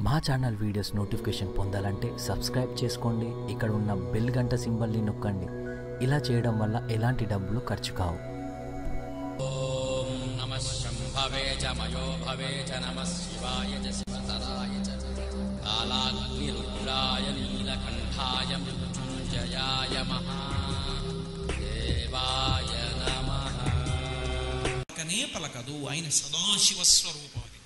మా channel videos notification పొందాలంటే subscribe చేసుకోండి ఇక్కడ ఉన్న బెల్ గంట సింబల్ని నొక్కండి ఇలా చేయడం వల్ల ఎలాంటి డబ్బులు ఖర్చు కావు ॐ नमः शम्भवे च मयो भवे च नमः शिवाय च शिवतराय च कालाग्निरुद्राय नीलकण्ठाय मृत्युञ्जयाय महादेवाय नमः పలకనే పలకదు ఆయన సదాశివ స్వరూపం అది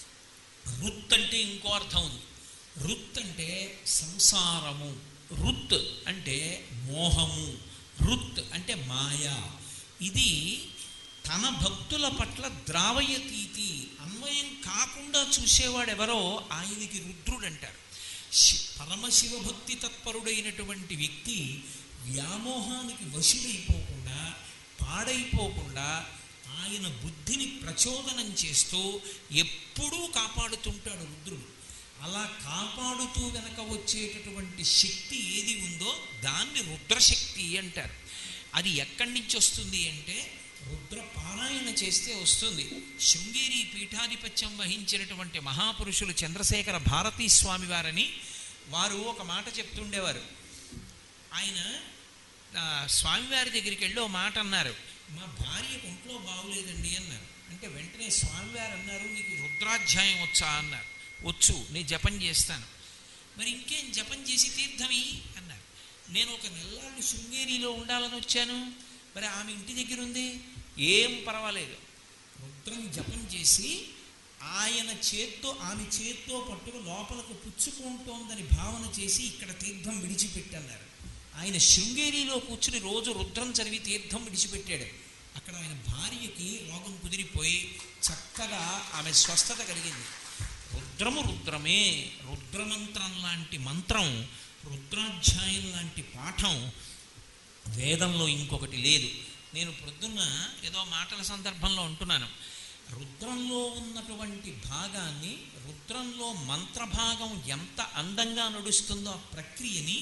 రుత్ అంటే ఇంకో అర్థం ఉంది రుత్ అంటే సంసారము రుత్ అంటే మోహము రుత్ అంటే మాయ ఇది తన భక్తుల పట్ల ద్రావయతీతి అన్వయం కాకుండా చూసేవాడు ఎవరో ఆయనకి రుద్రుడు అంటారు శి- పరమశివ భక్తి తత్పరుడైనటువంటి వ్యక్తి వ్యామోహానికి వశుడైపోకుండా పాడైపోకుండా ఆయన బుద్ధిని ప్రచోదనం చేస్తూ ఎప్పుడూ కాపాడుతుంటాడు రుద్రుడు అలా కాపాడుతూ వెనక వచ్చేటటువంటి శక్తి ఏది ఉందో దాన్ని రుద్రశక్తి అంటారు అది ఎక్కడి నుంచి వస్తుంది అంటే రుద్ర పారాయణ చేస్తే వస్తుంది శృంగేరి పీఠాధిపత్యం వహించినటువంటి మహాపురుషులు చంద్రశేఖర భారతీ స్వామి వారని వారు ఒక మాట చెప్తుండేవారు ఆయన ఆ, స్వామివారి దగ్గరికి వెళ్ళి ఓ మాట అన్నారు మా భార్య ఒంట్లో బాగులేదండి అన్నారు అంటే వెంటనే స్వామివారు అన్నారు నీకు రుద్రాధ్యాయం వచ్చా అన్నారు వచ్చు నేను జపం చేస్తాను మరి ఇంకేం జపం చేసి తీర్థమి అన్నారు నేను ఒక నెల్లాళ్ళు శృంగేరిలో ఉండాలని వచ్చాను మరి ఆమె ఇంటి దగ్గర ఉంది ఏం పర్వాలేదు రుద్రం జపం చేసి ఆయన చేత్తో ఆమె చేత్తో పట్టుకు లోపలకు పుచ్చుకుంటోందని భావన చేసి ఇక్కడ తీర్థం విడిచిపెట్టన్నారు ఆయన శృంగేరిలో కూర్చుని రోజు రుద్రం చదివి తీర్థం విడిచిపెట్టాడు అక్కడ ఆయన భార్యకి రోగం కుదిరిపోయి చక్కగా ఆమె స్వస్థత కలిగింది రుద్రము రుద్రమే రుద్రమంత్రం లాంటి మంత్రం రుద్రాధ్యాయం లాంటి పాఠం వేదంలో ఇంకొకటి లేదు నేను ప్రొద్దున్న ఏదో మాటల సందర్భంలో ఉంటున్నాను రుద్రంలో ఉన్నటువంటి భాగాన్ని రుద్రంలో మంత్రభాగం ఎంత అందంగా నడుస్తుందో ఆ ప్రక్రియని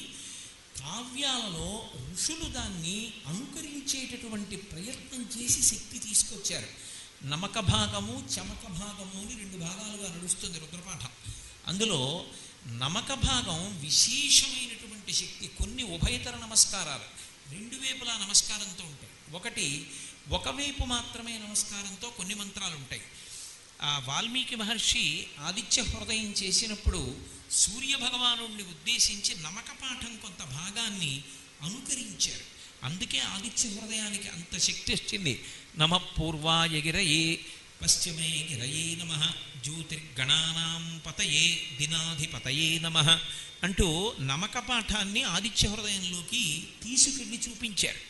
కావ్యాలలో ఋషులు దాన్ని అనుకరించేటటువంటి ప్రయత్నం చేసి శక్తి తీసుకొచ్చారు నమక భాగము చమక భాగము అని రెండు భాగాలుగా నడుస్తుంది రుద్రపాఠం అందులో నమక భాగం విశేషమైనటువంటి శక్తి కొన్ని ఉభయతర నమస్కారాలు రెండు వైపులా నమస్కారంతో ఉంటాయి ఒకటి ఒకవైపు మాత్రమే నమస్కారంతో కొన్ని మంత్రాలు ఉంటాయి ఆ వాల్మీకి మహర్షి ఆదిత్య హృదయం చేసినప్పుడు సూర్య భగవానుడిని ఉద్దేశించి నమక పాఠం కొంత భాగాన్ని అనుకరించారు అందుకే ఆదిత్య హృదయానికి అంత శక్తి వచ్చింది నమ పూర్వాయ గిరయే పశ్చిమే గిరయే నమ జ్యోతిర్గణానాం పతయే దినాధిపతయే నమ అంటూ నమక పాఠాన్ని ఆదిత్య హృదయంలోకి తీసుకెళ్ళి చూపించారు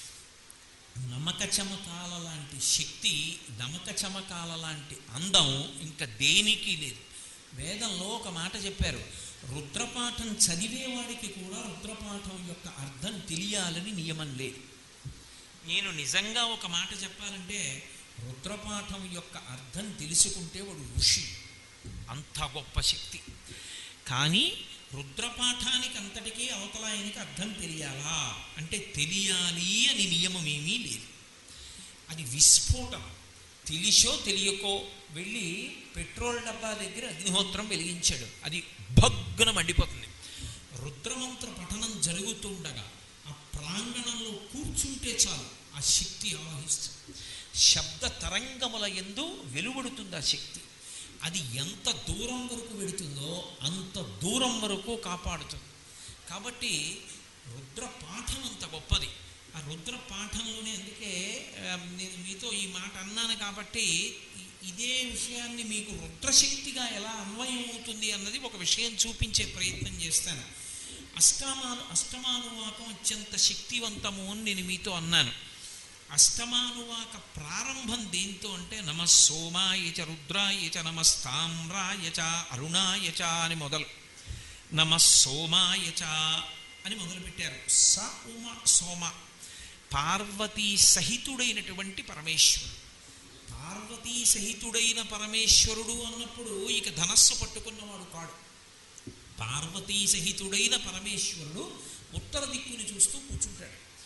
నమక చమకాల లాంటి శక్తి నమక చమకాల లాంటి అందం ఇంకా దేనికి లేదు వేదంలో ఒక మాట చెప్పారు రుద్రపాఠం చదివేవాడికి కూడా రుద్రపాఠం యొక్క అర్థం తెలియాలని నియమం లేదు నేను నిజంగా ఒక మాట చెప్పాలంటే రుద్రపాఠం యొక్క అర్థం తెలుసుకుంటే వాడు ఋషి అంత గొప్ప శక్తి కానీ రుద్రపాఠానికి అంతటికీ అవతల ఆయనకి అర్థం తెలియాలా అంటే తెలియాలి అని నియమం ఏమీ లేదు అది విస్ఫోటం తెలిసో తెలియకో వెళ్ళి పెట్రోల్ డబ్బా దగ్గర అగ్నిహోత్రం వెలిగించాడు అది భగ్గున మండిపోతుంది రుద్రమంత్ర పఠనం జరుగుతుండగా ఆ ప్రాంగణంలో కూర్చుంటే చాలు ఆ శక్తి ఆవహిస్తుంది శబ్ద తరంగముల ఎందు వెలువడుతుంది ఆ శక్తి అది ఎంత దూరం వరకు వెడుతుందో అంత దూరం వరకు కాపాడుతుంది కాబట్టి రుద్ర పాఠం అంత గొప్పది ఆ రుద్ర పాఠంలోనే అందుకే ఆ, నేను మీతో ఈ మాట అన్నాను కాబట్టి ఇ- ఇదే విషయాన్ని మీకు రుద్రశక్తిగా ఎలా అన్వయం అవుతుంది అన్నది ఒక విషయం చూపించే ప్రయత్నం చేస్తాను అష్టమాను అష్టమానువాకం అత్యంత శక్తివంతము అని నేను మీతో అన్నాను అష్టమానువాక ప్రారంభం దేంతో అంటే నమ సోమాయ చ రుద్రాయ చ నమస్తామ్రాయ చ అరుణాయ చ అని మొదలు నమ సోమాయ చ అని మొదలుపెట్టారు స ఉమ సోమ పార్వతీ సహితుడైనటువంటి పరమేశ్వరుడు పార్వతీ సహితుడైన పరమేశ్వరుడు అన్నప్పుడు ఇక ధనస్సు పట్టుకున్నవాడు కాడు పార్వతీ సహితుడైన పరమేశ్వరుడు ఉత్తర దిక్కుని చూస్తూ కూర్చుంటాడు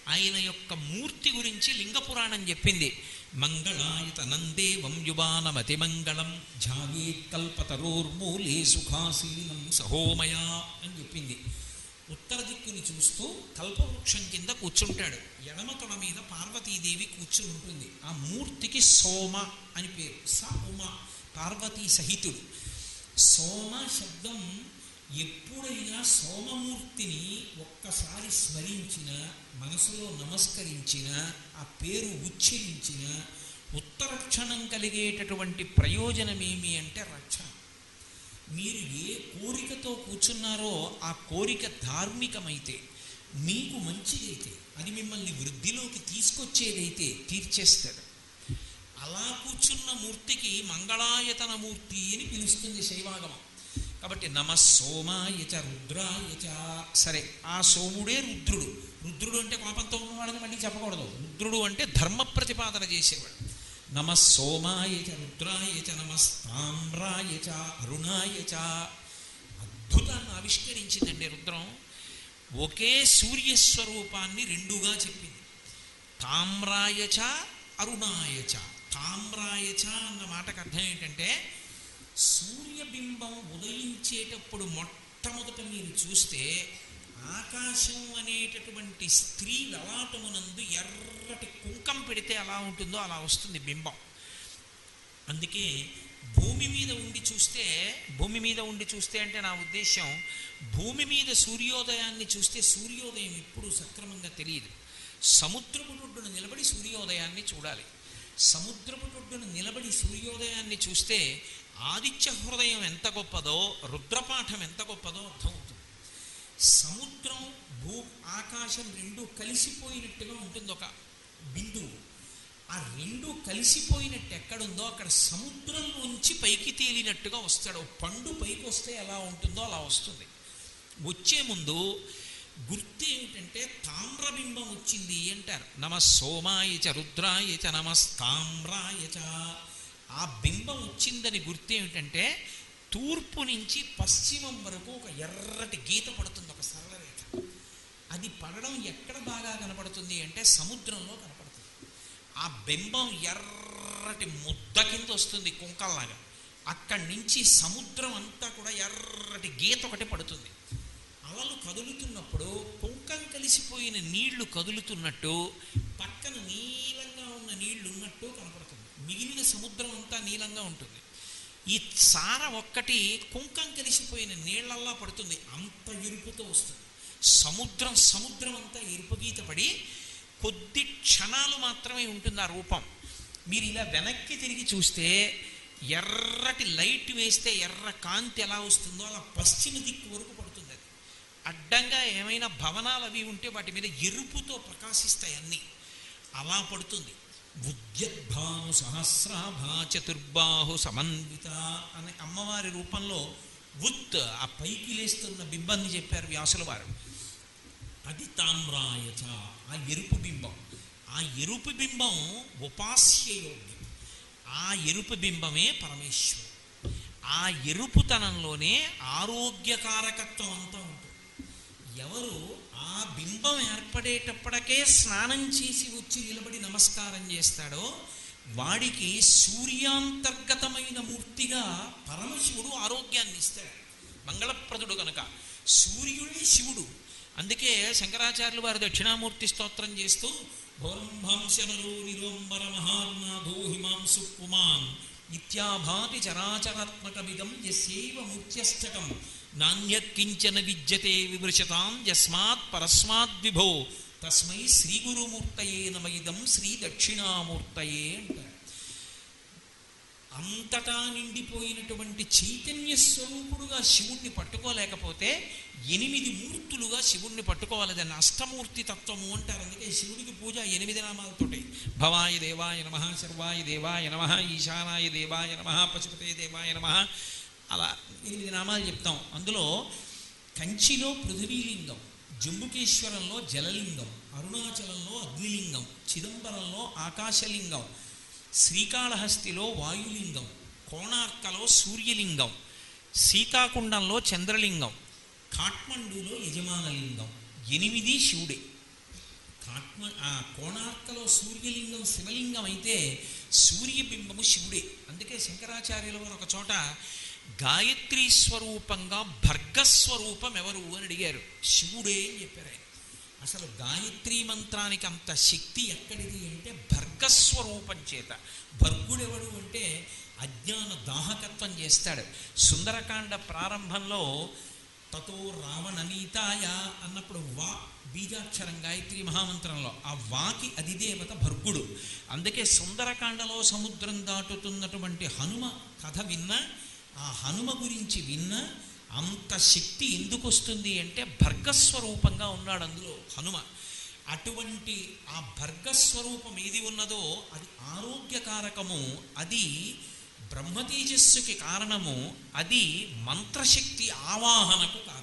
ఆయన యొక్క మూర్తి గురించి లింగ పురాణం చెప్పింది మంగళాయత నందేవం యువానమతి మంగళం ఝాయేత్ కల్పతరోర్మూలే సుఖాసీనం సహోమయా అని చెప్పింది ఉత్తర దిక్కుని చూస్తూ కల్పవృక్షం కింద కూర్చుంటాడు ఎడమ తొడ మీద పార్వతీదేవి కూర్చుని ఉంటుంది ఆ మూర్తికి సోమ అని పేరు స ఉమ పార్వతీ సహితుడు సోమ శబ్దం ఎప్పుడైనా సోమమూర్తిని ఒక్కసారి స్మరించిన మనసులో నమస్కరించిన ఆ పేరు ఉచ్చరించిన ఉత్తరక్షణం కలిగేటటువంటి ప్రయోజనం ఏమి అంటే రక్షణ మీరు ఏ కోరికతో కూర్చున్నారో ఆ కోరిక ధార్మికమైతే మీకు మంచిదైతే అది మిమ్మల్ని వృద్ధిలోకి తీసుకొచ్చేదైతే తీర్చేస్తాడు అలా కూర్చున్న మూర్తికి మంగళాయతన మూర్తి అని పిలుస్తుంది శైవాగమం కాబట్టి నమ సోమాయచ రుద్రాయచ సరే ఆ సోముడే రుద్రుడు రుద్రుడు అంటే కోపంతో ఉన్నవాడని మళ్ళీ చెప్పకూడదు రుద్రుడు అంటే ధర్మ ప్రతిపాదన చేసేవాడు నమ సోమాయచ రుద్రాయచ నమస్తామ్రాయచ అరుణాయచ అద్భుతాన్ని ఆవిష్కరించిందండి రుద్రం ఒకే సూర్యస్వరూపాన్ని రెండుగా చెప్పింది తామ్రాయచ అరుణాయచ తామ్రాయచ అన్న మాటకు అర్థం ఏంటంటే సూర్యబింబం ఉదయించేటప్పుడు మొట్టమొదట మీరు చూస్తే ఆకాశం అనేటటువంటి స్త్రీ లలాటమునందు ఎర్రటి కుంకం పెడితే ఎలా ఉంటుందో అలా వస్తుంది బింబం అందుకే భూమి మీద ఉండి చూస్తే భూమి మీద ఉండి చూస్తే అంటే నా ఉద్దేశం భూమి మీద సూర్యోదయాన్ని చూస్తే సూర్యోదయం ఎప్పుడు సక్రమంగా తెలియదు సముద్రపు ఒడ్డున నిలబడి సూర్యోదయాన్ని చూడాలి సముద్రపు ఒడ్డున నిలబడి సూర్యోదయాన్ని చూస్తే ఆదిత్య హృదయం ఎంత గొప్పదో రుద్రపాఠం ఎంత గొప్పదో అర్థమవుతుంది సముద్రం భూ ఆకాశం రెండు కలిసిపోయినట్టుగా ఉంటుంది ఒక బిందువు ఆ రెండు కలిసిపోయినట్టు ఎక్కడుందో అక్కడ సముద్రంలోంచి పైకి తేలినట్టుగా వస్తాడు పండు పైకి వస్తే ఎలా ఉంటుందో అలా వస్తుంది వచ్చే ముందు గుర్తు ఏమిటంటే తామ్రబింబం వచ్చింది అంటారు నమ సోమాయ చ రుద్రాయ చ నమస్తామ్రాయ చ ఆ బింబం వచ్చిందని గుర్తు ఏమిటంటే తూర్పు నుంచి పశ్చిమం వరకు ఒక ఎర్రటి గీత పడుతుంది ఒక సరళ రేఖ అది పడడం ఎక్కడ బాగా కనపడుతుంది అంటే సముద్రంలో కనపడుతుంది ఆ బింబం ఎర్రటి ముద్ద కింద వస్తుంది కుంకల్లాగా అక్కడి నుంచి సముద్రం అంతా కూడా ఎర్రటి గీత ఒకటి పడుతుంది అలలు కదులుతున్నప్పుడు కుంకం కలిసిపోయిన నీళ్లు కదులుతున్నట్టు పక్కన నీలంగా ఉన్న నీళ్లు ఉన్నట్టు కనపడుతుంది మిగిలిన సముద్రం అంతా నీలంగా ఉంటుంది ఈ సార ఒక్కటి కుంకం కలిసిపోయిన నీళ్ళల్లా పడుతుంది అంత ఎరుపుతో వస్తుంది సముద్రం సముద్రం అంతా ఎరుపు గీత పడి కొద్ది క్షణాలు మాత్రమే ఉంటుంది ఆ రూపం మీరు ఇలా వెనక్కి తిరిగి చూస్తే ఎర్రటి లైట్ వేస్తే ఎర్ర కాంతి ఎలా వస్తుందో అలా పశ్చిమ దిక్కు వరకు పడుతుంది అది అడ్డంగా ఏమైనా భవనాలు అవి ఉంటే వాటి మీద ఎరుపుతో ప్రకాశిస్తాయి అన్నీ అలా పడుతుంది ఉద్యద్భాను సహస్రాభా చతుర్బాహు సమన్విత అనే అమ్మవారి రూపంలో ఉత్ ఆ పైకి లేస్తున్న బింబాన్ని చెప్పారు వ్యాసుల వారు అది తామ్రాయచ ఆ ఎరుపు బింబం ఆ ఎరుపు బింబం ఉపాస్యయోగ్యం ఆ ఎరుపు బింబమే పరమేశ్వరుడు ఆ ఎరుపుతనంలోనే ఆరోగ్యకారకత్వం అంతా ఉంటుంది ఎవరు ఆ బింబం ఏర్పడేటప్పటికే స్నానం చేసి వచ్చి నిలబడి నమస్కారం చేస్తాడో వాడికి సూర్యాంతర్గతమైన మూర్తిగా పరమశివుడు ఆరోగ్యాన్ని ఇస్తాడు మంగళప్రదుడు కనుక సూర్యుడే శివుడు అందుకే శంకరాచార్యులు వారు దక్షిణామూర్తి స్తోత్రం చేస్తూ భోరంభంశనలో నిరోంబర మహార్నాథో హిమాంసు పుమాన్ నిత్యాభాతి చరాచరాత్మకమిదం యస్యైవ మూర్త్యష్టకం నాణ్యకించన విద్యతే విమృశతాం యస్మాత్ పరస్మాత్ విభో తస్మై శ్రీ గురుమూర్తయే నమయిదం శ్రీ దక్షిణామూర్తయే అంటారు అంతటా నిండిపోయినటువంటి చైతన్య స్వరూపుడుగా శివుణ్ణి పట్టుకోలేకపోతే ఎనిమిది మూర్తులుగా శివుణ్ణి పట్టుకోవాలి దాన్ని అష్టమూర్తి తత్వము అంటారు అందుకే శివుడికి పూజ ఎనిమిది నామాలతోటి భవాయ దేవాయ నమ శర్వాయ దేవాయ నమ ఈశానాయ దేవాయ నమ పశుపతే దేవాయ నమ అలా ఎనిమిది నామాలు చెప్తాం అందులో కంచిలో పృథివీలింగం జంబుకేశ్వరంలో జలలింగం అరుణాచలంలో అగ్నిలింగం చిదంబరంలో ఆకాశలింగం శ్రీకాళహస్తిలో వాయులింగం కోణార్కలో సూర్యలింగం సీతాకుండంలో చంద్రలింగం కాఠ్మండూలో యజమానలింగం ఎనిమిది శివుడే కాట్మ ఆ కోణార్కలో సూర్యలింగం శివలింగం అయితే సూర్యబింబము శివుడే అందుకే శంకరాచార్యుల వారు ఒక చోట గాయత్రీ స్వరూపంగా భర్గస్వరూపం ఎవరు అని అడిగారు శివుడే అని చెప్పారు ఆయన అసలు గాయత్రీ మంత్రానికి అంత శక్తి ఎక్కడిది అంటే భర్గస్వరూపం చేత భర్గుడెవడు అంటే అజ్ఞాన దాహకత్వం చేస్తాడు సుందరకాండ ప్రారంభంలో తతో రావణనీతాయ అన్నప్పుడు వా బీజాక్షరం గాయత్రి మహామంత్రంలో ఆ వాకి అధిదేవత భర్గుడు అందుకే సుందరకాండలో సముద్రం దాటుతున్నటువంటి హనుమ కథ విన్న ఆ హనుమ గురించి విన్న అంత శక్తి ఎందుకు వస్తుంది అంటే భర్గస్వరూపంగా ఉన్నాడు అందులో హనుమ అటువంటి ఆ భర్గస్వరూపం ఏది ఉన్నదో అది ఆరోగ్యకారకము అది బ్రహ్మతేజస్సుకి కారణము అది మంత్రశక్తి ఆవాహనకు కారణం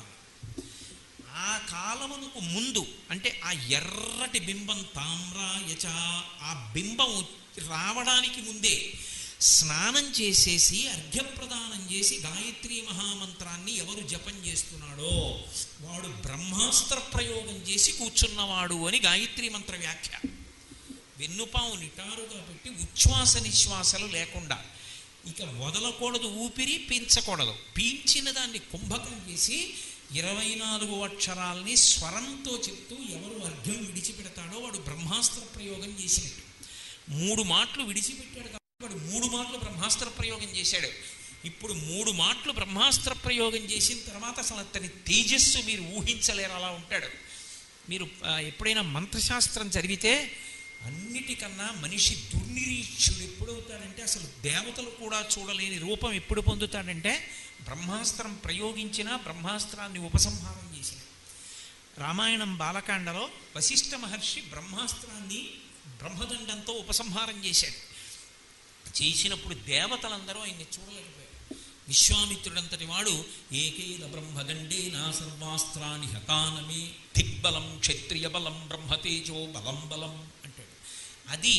ఆ కాలమునకు ముందు అంటే ఆ ఎర్రటి బింబం తామ్రాయచ ఆ బింబం రావడానికి ముందే స్నానం చేసేసి అర్ఘ్యప్రదానం చేసి గాయత్రీ మహామంత్రాన్ని ఎవరు జపం చేస్తున్నాడో వాడు బ్రహ్మాస్త్ర ప్రయోగం చేసి కూర్చున్నవాడు అని గాయత్రీ మంత్ర వ్యాఖ్య వెన్నుపాము నిటారుగా పెట్టి ఉచ్ఛ్వాస నిశ్వాసలు లేకుండా ఇక వదలకూడదు ఊపిరి పీల్చకూడదు పీల్చిన దాన్ని కుంభకం చేసి ఇరవై నాలుగు అక్షరాల్ని స్వరంతో చెప్తూ ఎవరు అర్ఘ్యం విడిచిపెడతాడో వాడు బ్రహ్మాస్త్ర ప్రయోగం చేసినట్టు మూడు మాటలు విడిచిపెట్టాడు కాబట్టి వాడు మూడు మాటలు బ్రహ్మాస్త్ర ప్రయోగం చేశాడు ఇప్పుడు మూడు మాటలు బ్రహ్మాస్త్ర ప్రయోగం చేసిన తర్వాత అసలు అతని తేజస్సు మీరు ఊహించలేరు అలా ఉంటాడు మీరు ఆ, ఎప్పుడైనా మంత్రశాస్త్రం చదివితే అన్నిటికన్నా మనిషి దుర్నిరీక్షుడు ఎప్పుడవుతాడంటే అసలు దేవతలు కూడా చూడలేని రూపం ఎప్పుడు పొందుతాడంటే బ్రహ్మాస్త్రం ప్రయోగించిన బ్రహ్మాస్త్రాన్ని ఉపసంహారం చేసిన రామాయణం బాలకాండలో వశిష్ఠ మహర్షి బ్రహ్మాస్త్రాన్ని బ్రహ్మదండంతో ఉపసంహారం చేశాడు చేసినప్పుడు దేవతలందరూ ఆయన్ని చూడలేకపోయారు విశ్వామిత్రుడంతటి వాడు ఏకేన బ్రహ్మదండే నా సర్వాస్త్రాన్ని హతానమే దిగ్బలం క్షత్రియ బలం బ్రహ్మతేజో బలం బలం అంటాడు అది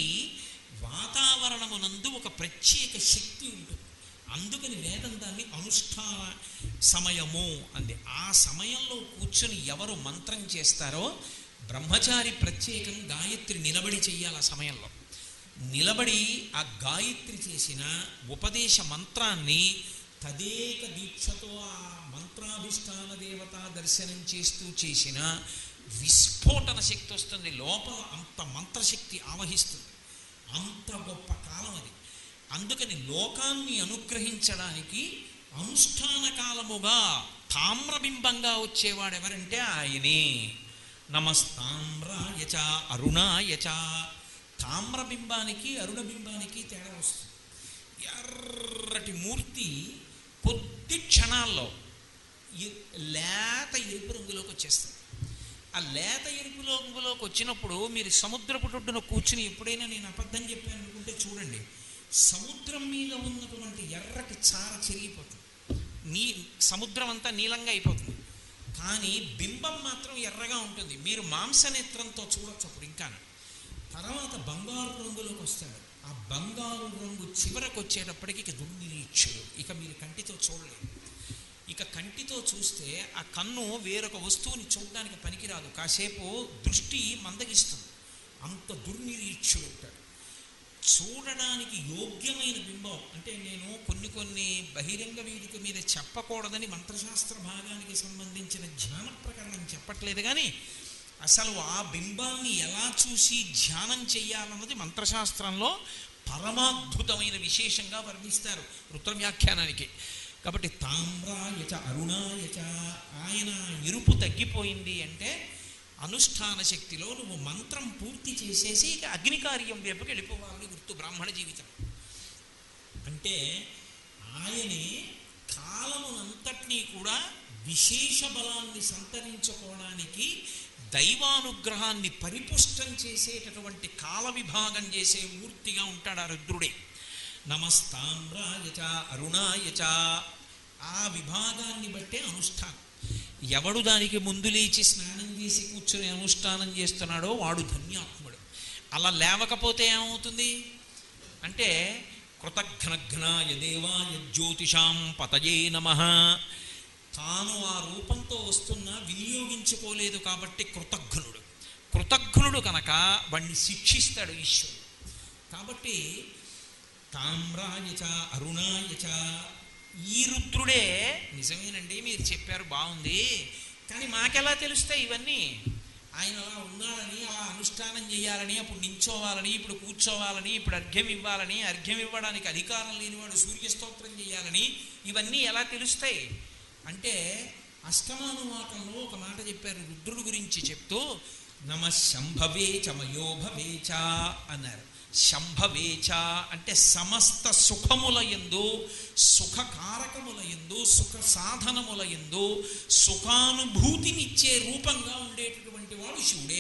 వాతావరణమునందు ఒక ప్రత్యేక శక్తి ఉంటుంది అందుకని వేదం దాన్ని అనుష్ఠాన సమయము అంది ఆ సమయంలో కూర్చొని ఎవరు మంత్రం చేస్తారో బ్రహ్మచారి ప్రత్యేకం గాయత్రి నిలబడి చెయ్యాలి ఆ సమయంలో నిలబడి ఆ గాయత్రి చేసిన ఉపదేశ మంత్రాన్ని తదేక దీక్షతో ఆ మంత్రాధిష్టాన దేవత దర్శనం చేస్తూ చేసిన విస్ఫోటన శక్తి వస్తుంది లోపల అంత మంత్రశక్తి ఆవహిస్తుంది అంత గొప్ప కాలం అది అందుకని లోకాన్ని అనుగ్రహించడానికి అనుష్ఠాన కాలముగా తామ్రబింబంగా వచ్చేవాడు ఎవరంటే ఆయనే నమస్తామ్రాయచ అరుణాయచ తామ్రబింబానికి అరుణబింబానికి తేడా వస్తుంది ఎర్రటి మూర్తి కొద్ది క్షణాల్లో ఎ- లేత ఎరుపు రంగులోకి వచ్చేస్తుంది ఆ లేత ఎరుపు రంగులోకి వచ్చినప్పుడు మీరు సముద్రపు ఒడ్డున కూర్చుని ఎప్పుడైనా నేను అబద్ధం చెప్పాను అనుకుంటే చూడండి సముద్రం మీద ఉన్నటువంటి ఎర్రటి చార చెరిగిపోతుంది నీ సముద్రం అంతా నీలంగా అయిపోతుంది కానీ బింబం మాత్రం ఎర్రగా ఉంటుంది మీరు మాంసనేత్రంతో చూడొచ్చు అప్పుడు ఇంకా తర్వాత బంగారు రంగులోకి వస్తాడు ఆ బంగారు రంగు చివరకు వచ్చేటప్పటికి ఇక దుర్నిరీక్షుడు ఇక మీరు కంటితో చూడలేరు ఇక కంటితో చూస్తే ఆ కన్ను వేరొక వస్తువుని చూడడానికి పనికిరాదు కాసేపు దృష్టి మందగిస్తుంది అంత దుర్నిరీక్షుడు ఉంటాడు చూడడానికి యోగ్యమైన బింబం అంటే నేను కొన్ని కొన్ని బహిరంగ వేదిక మీద చెప్పకూడదని మంత్రశాస్త్ర భాగానికి సంబంధించిన జ్ఞాన ప్రకరణం చెప్పట్లేదు కానీ అసలు ఆ బింబాన్ని ఎలా చూసి ధ్యానం చెయ్యాలన్నది మంత్రశాస్త్రంలో పరమాద్భుతమైన విశేషంగా వర్ణిస్తారు రుద్రవ్యాఖ్యానానికి కాబట్టి తామ్రాయచ అరుణాయచ ఆయన ఎరుపు తగ్గిపోయింది అంటే అనుష్ఠాన శక్తిలో నువ్వు మంత్రం పూర్తి చేసేసి ఇక అగ్నికార్యం వైపుకి వెళ్ళిపోవాలని గుర్తు బ్రాహ్మణ జీవితం అంటే ఆయనే కాలమునంతటినీ కూడా విశేష బలాన్ని సంతరించుకోవడానికి దైవానుగ్రహాన్ని పరిపుష్టం చేసేటటువంటి కాల విభాగం చేసే మూర్తిగా ఉంటాడు ఆ రుద్రుడే నమస్తామ్రాయచ అరుణాయచ ఆ విభాగాన్ని బట్టే అనుష్ఠానం ఎవడు దానికి ముందు లేచి స్నానం చేసి కూర్చొని అనుష్ఠానం చేస్తున్నాడో వాడు ధన్యాత్ముడు అలా లేవకపోతే ఏమవుతుంది అంటే కృతఘ్నఘ్నాయ దేవాయ జ్యోతిషాం పతయే నమ తాను ఆ రూపంతో వస్తున్నా వినియోగించుకోలేదు కాబట్టి కృతఘ్నుడు కృతజ్ఞుడు కనుక వాణ్ణి శిక్షిస్తాడు ఈశ్వరుడు కాబట్టి తామ్రాయచ అరుణాయచ ఈ రుద్రుడే నిజమేనండి మీరు చెప్పారు బాగుంది కానీ మాకెలా తెలుస్తాయి ఇవన్నీ ఆయన అలా ఉన్నాడని అలా అనుష్ఠానం చేయాలని అప్పుడు నించోవాలని ఇప్పుడు కూర్చోవాలని ఇప్పుడు అర్ఘ్యం ఇవ్వాలని అర్ఘ్యం ఇవ్వడానికి అధికారం లేనివాడు సూర్యస్తోత్రం చేయాలని ఇవన్నీ ఎలా తెలుస్తాయి అంటే అష్టమానువాకంలో ఒక మాట చెప్పారు రుద్రుడు గురించి చెప్తూ నమ శంభవే చమయోభవేచ అన్నారు శంభవేచ అంటే సమస్త సుఖముల ఎందు సుఖకారకముల ఎందు సుఖ సాధనముల ఎందు సుఖానుభూతినిచ్చే రూపంగా ఉండేటటువంటి వాడు శివుడే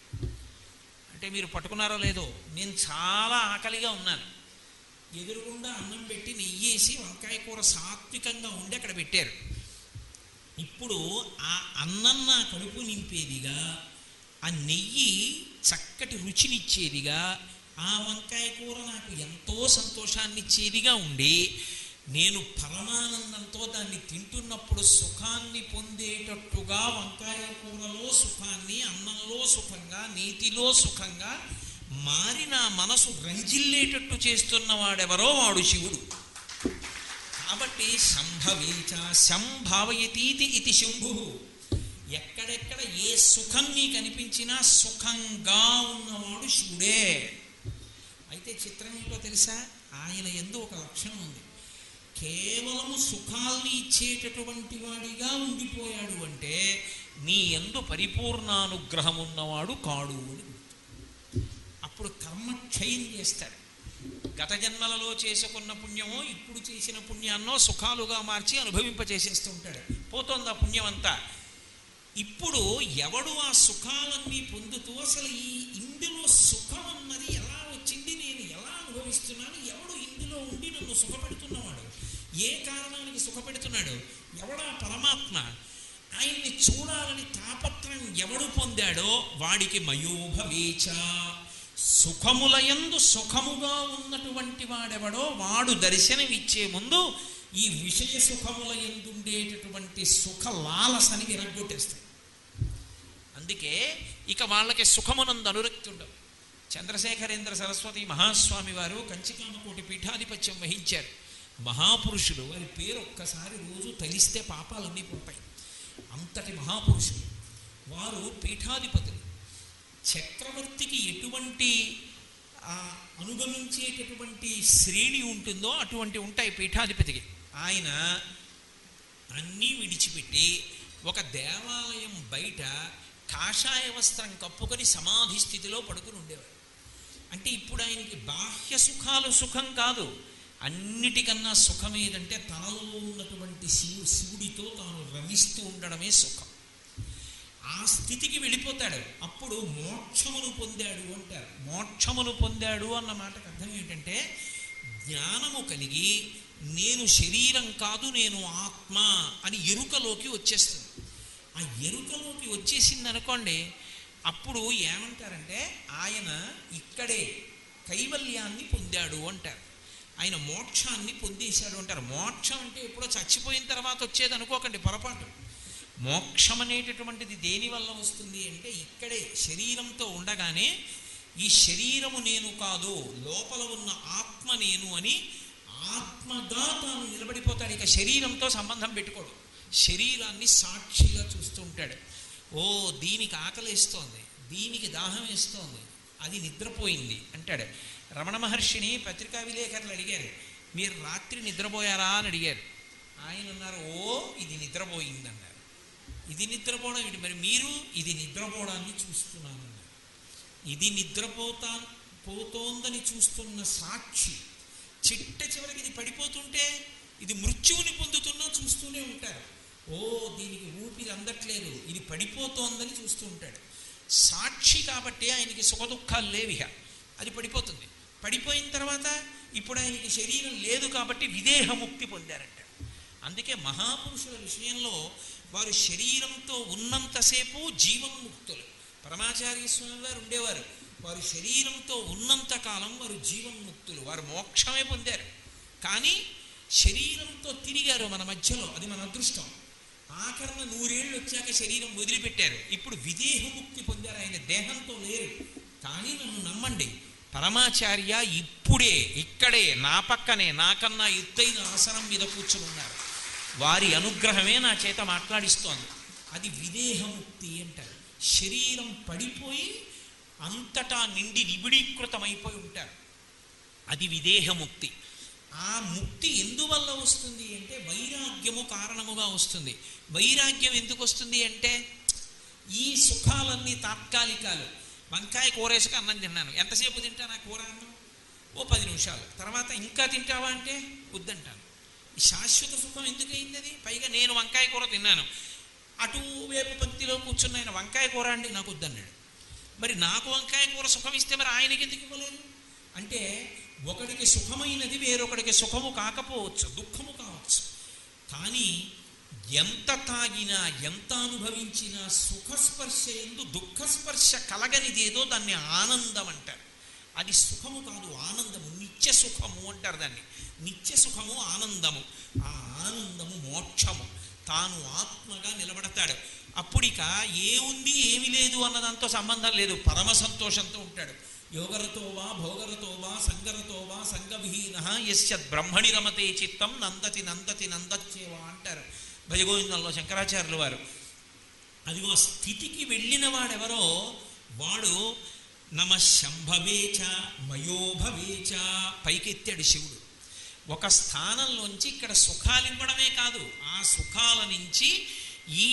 అంటే మీరు పట్టుకున్నారో లేదో నేను చాలా ఆకలిగా ఉన్నాను ఎదురుగుండా అన్నం పెట్టి నెయ్యేసి వంకాయ కూర సాత్వికంగా ఉండి అక్కడ పెట్టారు ఇప్పుడు ఆ అన్నం నా కడుపు నింపేదిగా ఆ నెయ్యి చక్కటి రుచినిచ్చేదిగా ఆ వంకాయ కూర నాకు ఎంతో సంతోషాన్ని ఇచ్చేదిగా ఉండి నేను పరమానందంతో దాన్ని తింటున్నప్పుడు సుఖాన్ని పొందేటట్టుగా వంకాయ కూరలో సుఖాన్ని అన్నంలో సుఖంగా నీతిలో సుఖంగా మారి నా మనసు రంజిల్లేటట్టు చేస్తున్నవాడెవరో వాడు శివుడు కాబట్టి సంభవేచ సంభావయతీతి ఇది శంభు ఎక్కడెక్కడ ఏ సుఖం నీకు అనిపించినా సుఖంగా ఉన్నవాడు శివుడే అయితే చిత్రం ఏంటో తెలుసా ఆయన ఎందు ఒక లక్షణం ఉంది కేవలము సుఖాల్ని ఇచ్చేటటువంటి వాడిగా ఉండిపోయాడు అంటే నీ ఎందు పరిపూర్ణానుగ్రహం ఉన్నవాడు కాడు అని గుర్తు. అప్పుడు కర్మ క్షయం చేస్తాడు గత జన్మలలో చేసుకున్న పుణ్యమో ఇప్పుడు చేసిన పుణ్యాన్నో సుఖాలుగా మార్చి అనుభవింపచేసేస్తూ ఉంటాడు పోతోంది ఆ పుణ్యం అంతా ఇప్పుడు ఎవడు ఆ సుఖాలన్నీ పొందుతూ అసలు ఈ ఇందులో సుఖం అన్నది ఎలా వచ్చింది నేను ఎలా అనుభవిస్తున్నాను ఎవడు ఇందులో ఉండి నన్ను సుఖపెడుతున్నవాడు ఏ కారణానికి సుఖపెడుతున్నాడు ఎవడా పరమాత్మ ఆయన్ని చూడాలని తాపత్రం ఎవడు పొందాడో వాడికి మయోభవేచ సుఖములయందు సుఖముగా ఉన్నటువంటి వాడెవడో వాడు దర్శనమిచ్చే ముందు ఈ విషయ సుఖముల ఎందుండేటటువంటి సుఖ లాలసని విరగ్గొట్టేస్తాయి అందుకే ఇక వాళ్ళకి సుఖమునందు అనురక్తి ఉండవు చంద్రశేఖరేంద్ర సరస్వతి మహాస్వామి వారు కంచికామకోటి పీఠాధిపత్యం వహించారు మహాపురుషులు వారి పేరు ఒక్కసారి రోజు తలిస్తే పాపాలన్నీ పోతాయి అంతటి మహాపురుషులు వారు పీఠాధిపతులు చక్రవర్తికి ఎటువంటి ఆ, అనుగమించేటటువంటి శ్రేణి ఉంటుందో అటువంటి ఉంటాయి పీఠాధిపతికి ఆయన అన్నీ విడిచిపెట్టి ఒక దేవాలయం బయట కాషాయ వస్త్రం కప్పుకొని సమాధి స్థితిలో పడుకుని ఉండేవాడు అంటే ఇప్పుడు ఆయనకి బాహ్య సుఖాలు సుఖం కాదు అన్నిటికన్నా సుఖం ఏదంటే తనలో ఉన్నటువంటి శివు శివుడితో తాను రమిస్తూ ఉండడమే సుఖం ఆ స్థితికి వెళ్ళిపోతాడు అప్పుడు మోక్షమును పొందాడు అంటారు మోక్షమును పొందాడు అన్న మాటకు అర్థం ఏంటంటే జ్ఞానము కలిగి నేను శరీరం కాదు నేను ఆత్మ అని ఎరుకలోకి వచ్చేస్తుంది ఆ ఎరుకలోకి వచ్చేసింది అనుకోండి అప్పుడు ఏమంటారంటే ఆయన ఇక్కడే కైవల్యాన్ని పొందాడు అంటారు ఆయన మోక్షాన్ని పొందేశాడు అంటారు మోక్షం అంటే ఎప్పుడో చచ్చిపోయిన తర్వాత వచ్చేది అనుకోకండి పొరపాటు మోక్షం అనేటటువంటిది దేని వల్ల వస్తుంది అంటే ఇక్కడే శరీరంతో ఉండగానే ఈ శరీరము నేను కాదు లోపల ఉన్న ఆత్మ నేను అని ఆత్మగా తాను నిలబడిపోతాడు ఇక శరీరంతో సంబంధం పెట్టుకోడు శరీరాన్ని సాక్షిగా చూస్తూ ఉంటాడు ఓ దీనికి ఆకలిస్తోంది దీనికి దాహం వేస్తోంది అది నిద్రపోయింది అంటాడు రమణ మహర్షిని పత్రికా విలేకరులు అడిగారు మీరు రాత్రి నిద్రపోయారా అని అడిగారు ఆయన అన్నారు ఓ ఇది నిద్రపోయింది అన్నారు ఇది నిద్రపోవడం ఏంటి మరి మీరు ఇది నిద్రపోవడాన్ని చూస్తున్నాను అన్నారు ఇది నిద్రపోతా పోతోందని చూస్తున్న సాక్షి చిట్ట చివరికి ఇది పడిపోతుంటే ఇది మృత్యువుని పొందుతున్నా చూస్తూనే ఉంటారు ఓ దీనికి ఊపిరి అందట్లేదు ఇది పడిపోతోందని చూస్తూ ఉంటాడు సాక్షి కాబట్టి ఆయనకి సుఖ దుఃఖాలు లేవిహ అది పడిపోతుంది పడిపోయిన తర్వాత ఇప్పుడు ఆయనకి శరీరం లేదు కాబట్టి విదేహముక్తి పొందారంట అందుకే మహాపురుషుల విషయంలో వారు శరీరంతో ఉన్నంతసేపు జీవన్ముక్తులు పరమాచార్య స్వామి వారు ఉండేవారు వారు శరీరంతో ఉన్నంత కాలం వారు జీవన్ముక్తులు వారు మోక్షమే పొందారు కానీ శరీరంతో తిరిగారు మన మధ్యలో అది మన అదృష్టం ఆఖరణ నూరేళ్ళు వచ్చాక శరీరం వదిలిపెట్టారు ఇప్పుడు విదేహముక్తి పొందారు ఆయన దేహంతో లేరు కానీ నన్ను నమ్మండి పరమాచార్య ఇప్పుడే ఇక్కడే నా పక్కనే నాకన్నా ఎత్తైన ఆసనం మీద కూర్చుని ఉన్నారు వారి అనుగ్రహమే నా చేత మాట్లాడిస్తోంది అది విదేహముక్తి అంటారు శరీరం పడిపోయి అంతటా నిండి నిబిడీకృతమైపోయి ఉంటారు అది విదేహముక్తి ఆ ముక్తి ఎందువల్ల వస్తుంది అంటే వైరాగ్యము కారణముగా వస్తుంది వైరాగ్యం ఎందుకు వస్తుంది అంటే ఈ సుఖాలన్నీ తాత్కాలికాలు వంకాయ కూరేసుకు అన్నం తిన్నాను ఎంతసేపు తింటాను ఆ కూర అన్నం ఓ పది నిమిషాలు తర్వాత ఇంకా తింటావా అంటే వద్దంటాను ఈ శాశ్వత సుఖం ఎందుకు అయింది అది పైగా నేను వంకాయ కూర తిన్నాను అటు వేపు పంక్తిలో కూర్చున్న ఆయన వంకాయ కూర అండి నాకు వద్దన్నాడు మరి నాకు వంకాయ కూర సుఖం ఇస్తే మరి ఆయనకి ఎందుకు ఇవ్వలేదు అంటే ఒకడికి సుఖమైనది వేరొకడికి సుఖము కాకపోవచ్చు దుఃఖము కావచ్చు కానీ ఎంత తాగినా ఎంత అనుభవించినా సుఖస్పర్శ ఎందు దుఃఖస్పర్శ కలగనిదేదో దాన్ని ఆనందం అంటారు అది సుఖము కాదు ఆనందము నిత్య సుఖము అంటారు దాన్ని నిత్య సుఖము ఆనందము ఆ ఆనందము మోక్షము తాను ఆత్మగా నిలబడతాడు అప్పుడిక ఏముంది ఏమి లేదు అన్నదాంతో సంబంధం లేదు పరమ సంతోషంతో ఉంటాడు యోగరతో వా భోగరతో వా సంగరతో వా సంగవిహీన యస్య బ్రహ్మణి రమతే చిత్తం నందతి నందతి నందచ్చేవా అంటారు భజగోవిందంలో శంకరాచార్యులు వారు అదిగో స్థితికి వెళ్ళిన వాడెవరో వాడు నమ శంభవేచ మయోభవేచ పైకెత్తాడు శివుడు ఒక స్థానంలోంచి ఇక్కడ సుఖాలు ఇవ్వడమే కాదు ఆ సుఖాల నుంచి ఈ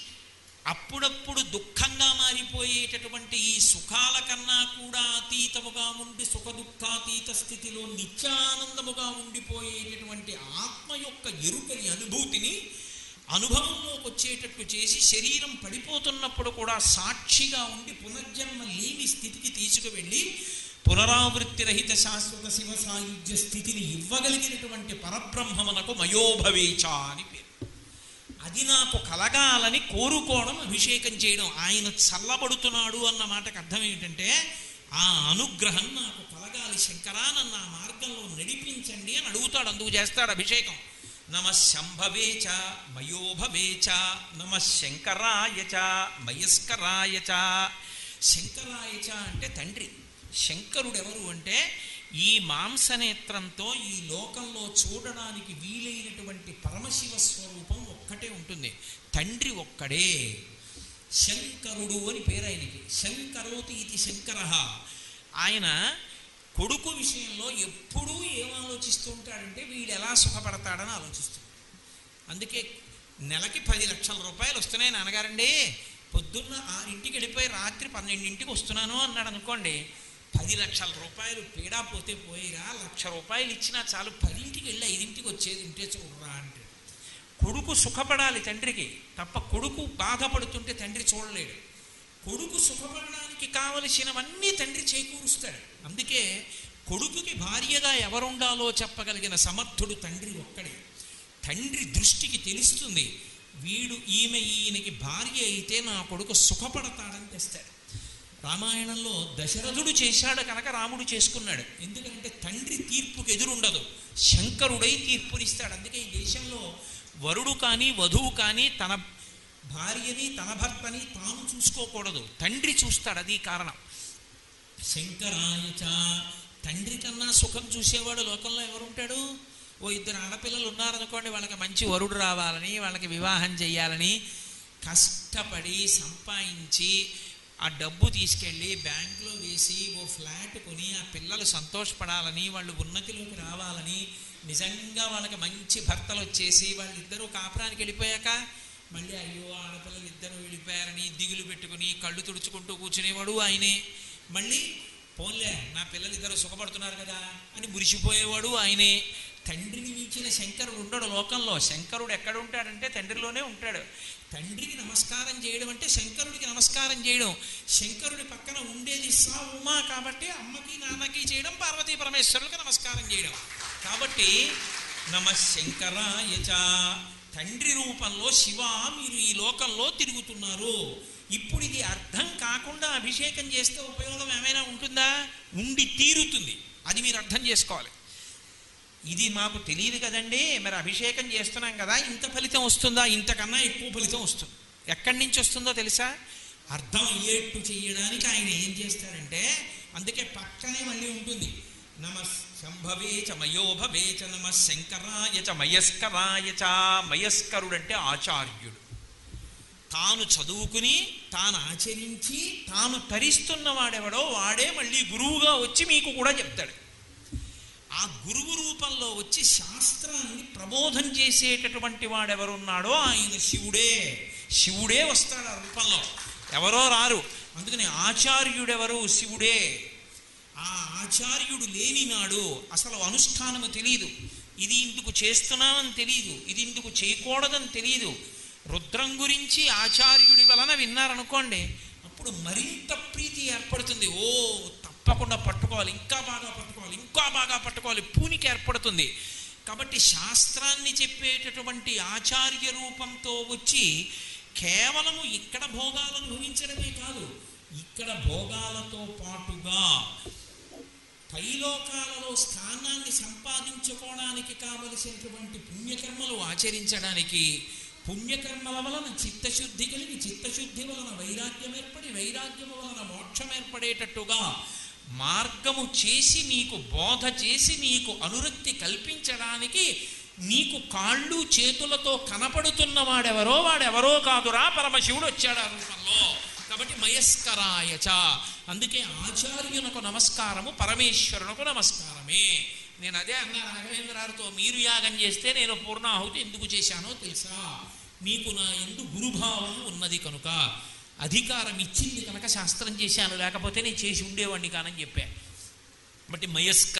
అప్పుడప్పుడు దుఃఖంగా మారిపోయేటటువంటి ఈ సుఖాల కన్నా కూడా అతీతముగా ఉండి సుఖ దుఃఖాతీత స్థితిలో నిత్యానందముగా ఉండిపోయేటటువంటి ఆత్మ యొక్క ఎరుకని అనుభూతిని అనుభవంలోకి వచ్చేటట్టు చేసి శరీరం పడిపోతున్నప్పుడు కూడా సాక్షిగా ఉండి పునర్జన్మ లేని స్థితికి తీసుకువెళ్ళి పునరావృత్తి రహిత శాశ్వత శివ సాయుధ్య స్థితిని ఇవ్వగలిగినటువంటి పరబ్రహ్మమునకు మయోభవేచ అని పేరు అది నాకు కలగాలని కోరుకోవడం అభిషేకం చేయడం ఆయన చల్లబడుతున్నాడు అన్న మాటకు అర్థం ఏమిటంటే ఆ అనుగ్రహం నాకు కలగాలి శంకరా నన్ను ఆ మార్గంలో నడిపించండి అని అడుగుతాడు అందుకు చేస్తాడు అభిషేకం నమ శంభవేచ మయోభవేచ నమ శంకరాయచ మయస్కరాయచ శంకరాయచ అంటే తండ్రి శంకరుడు ఎవరు అంటే ఈ మాంసనేత్రంతో ఈ లోకంలో చూడడానికి వీలైనటువంటి పరమశివ స్వరూపం ఒక్కటే ఉంటుంది తండ్రి ఒక్కడే శంకరుడు అని పేరు ఆయనకి శంకరోతి ఇది శంకర ఆయన కొడుకు విషయంలో ఎప్పుడూ ఏం ఆలోచిస్తూ ఉంటాడంటే వీడు ఎలా సుఖపడతాడని ఆలోచిస్తాడు అందుకే నెలకి పది లక్షల రూపాయలు వస్తున్నాయి నాన్నగారండి పొద్దున్న ఆరింటికి వెళ్ళిపోయి రాత్రి పన్నెండింటికి వస్తున్నాను అన్నాడు అనుకోండి పది లక్షల రూపాయలు పీడా పోతే పోయిరా లక్ష రూపాయలు ఇచ్చినా చాలు పదింటికి వెళ్ళి ఐదింటికి వచ్చేది ఉంటే చూడరా అంటే కొడుకు సుఖపడాలి తండ్రికి తప్ప కొడుకు బాధపడుతుంటే తండ్రి చూడలేడు కొడుకు సుఖపడడానికి కావలసినవన్నీ తండ్రి చేకూరుస్తాడు అందుకే కొడుకుకి భార్యగా ఎవరుండాలో చెప్పగలిగిన సమర్థుడు తండ్రి ఒక్కడే తండ్రి దృష్టికి తెలుస్తుంది వీడు ఈమె ఈయనకి భార్య అయితే నా కొడుకు సుఖపడతాడని తెస్తాడు రామాయణంలో దశరథుడు చేశాడు కనుక రాముడు చేసుకున్నాడు ఎందుకంటే తండ్రి తీర్పుకు ఎదురుండదు శంకరుడై తీర్పునిస్తాడు అందుకే ఈ దేశంలో వరుడు కానీ వధువు కానీ తన భార్యని తన భర్తని తాను చూసుకోకూడదు తండ్రి చూస్తాడు అది కారణం శంకరాయచ తండ్రి కన్నా సుఖం చూసేవాడు లోకంలో ఎవరుంటాడు ఓ ఇద్దరు ఆడపిల్లలు ఉన్నారనుకోండి వాళ్ళకి మంచి వరుడు రావాలని వాళ్ళకి వివాహం చేయాలని కష్టపడి సంపాదించి ఆ డబ్బు తీసుకెళ్ళి బ్యాంకులో వేసి ఓ ఫ్లాట్ కొని ఆ పిల్లలు సంతోషపడాలని వాళ్ళు ఉన్నతిలోకి రావాలని నిజంగా వాళ్ళకి మంచి భర్తలు వచ్చేసి వాళ్ళిద్దరూ కాపురానికి వెళ్ళిపోయాక మళ్ళీ అయ్యో ఆడపిల్లలు ఇద్దరు వెళ్ళిపోయారని దిగులు పెట్టుకుని కళ్ళు తుడుచుకుంటూ కూర్చునేవాడు ఆయనే మళ్ళీ పోన్లే నా పిల్లలు ఇద్దరు సుఖపడుతున్నారు కదా అని మురిసిపోయేవాడు ఆయనే తండ్రిని మించిన శంకరుడు ఉండడు లోకంలో శంకరుడు ఎక్కడ ఉంటాడంటే తండ్రిలోనే ఉంటాడు తండ్రికి నమస్కారం చేయడం అంటే శంకరుడికి నమస్కారం చేయడం శంకరుడి పక్కన ఉండేది సా ఉమా కాబట్టి అమ్మకి నాన్నకి చేయడం పార్వతీ పరమేశ్వరులకు నమస్కారం చేయడం కాబట్టి నమ శంకరాయచ తండ్రి రూపంలో శివ మీరు ఈ లోకంలో తిరుగుతున్నారు ఇప్పుడు ఇది అర్థం కాకుండా అభిషేకం చేస్తే ఉపయోగం ఏమైనా ఉంటుందా ఉండి తీరుతుంది అది మీరు అర్థం చేసుకోవాలి ఇది మాకు తెలియదు కదండి మరి అభిషేకం చేస్తున్నాం కదా ఇంత ఫలితం వస్తుందా ఇంతకన్నా ఎక్కువ ఫలితం వస్తుంది ఎక్కడి నుంచి వస్తుందో తెలుసా అర్థం అయ్యేట్టు చేయడానికి ఆయన ఏం చేస్తారంటే అందుకే పక్కనే మళ్ళీ ఉంటుంది నమ శంభవే చ మయోభవే చ నమ శంకరాయ చ మయస్కరాయ చ మయస్కరుడు అంటే ఆచార్యుడు తాను చదువుకుని తాను ఆచరించి తాను తరిస్తున్న వాడెవడో వాడే మళ్ళీ గురువుగా వచ్చి మీకు కూడా చెప్తాడు ఆ గురువు రూపంలో వచ్చి శాస్త్రాన్ని ప్రబోధం చేసేటటువంటి వాడెవరున్నాడో ఆయన శివుడే శివుడే వస్తాడు ఆ రూపంలో ఎవరో రారు అందుకని ఆచార్యుడెవరు శివుడే ఆ ఆచార్యుడు లేని నాడు అసలు అనుష్ఠానము తెలియదు ఇది ఇందుకు చేస్తున్నామని తెలియదు ఇది ఇందుకు చేయకూడదని తెలియదు రుద్రం గురించి ఆచార్యుడి వలన విన్నారనుకోండి అప్పుడు మరింత ప్రీతి ఏర్పడుతుంది ఓ తప్పకుండా పట్టుకోవాలి ఇంకా బాగా పట్టుకోవాలి ఇంకా బాగా పట్టుకోవాలి పూనికి ఏర్పడుతుంది కాబట్టి శాస్త్రాన్ని చెప్పేటటువంటి ఆచార్య రూపంతో వచ్చి కేవలము ఇక్కడ భోగాలను భవించడమే కాదు ఇక్కడ భోగాలతో పాటుగా పైలోకాలలో స్థానాన్ని సంపాదించుకోవడానికి కావలసినటువంటి పుణ్యకర్మలు ఆచరించడానికి పుణ్యకర్మల వలన చిత్తశుద్ధి కలిగి చిత్తశుద్ధి వలన వైరాగ్యం ఏర్పడి వైరాగ్యము వలన మోక్షం ఏర్పడేటట్టుగా మార్గము చేసి నీకు బోధ చేసి నీకు అనురక్తి కల్పించడానికి నీకు కాళ్ళు చేతులతో కనపడుతున్న వాడెవరో వాడెవరో కాదురా పరమశివుడు వచ్చాడు ఆ రూపంలో కాబట్టి మయస్కరాయచ అందుకే ఆచార్యునకు నమస్కారము పరమేశ్వరునకు నమస్కారమే నేను అదే అన్నా రాఘవేంద్రారితో మీరు యాగం చేస్తే నేను పూర్ణాహుతి ఎందుకు చేశానో తెలుసా మీకు నా ఎందు గురుభావం ఉన్నది కనుక అధికారం ఇచ్చింది కనుక శాస్త్రం చేశాను లేకపోతే నేను చేసి ఉండేవాడిని కానని చెప్పా బట్టి మయస్క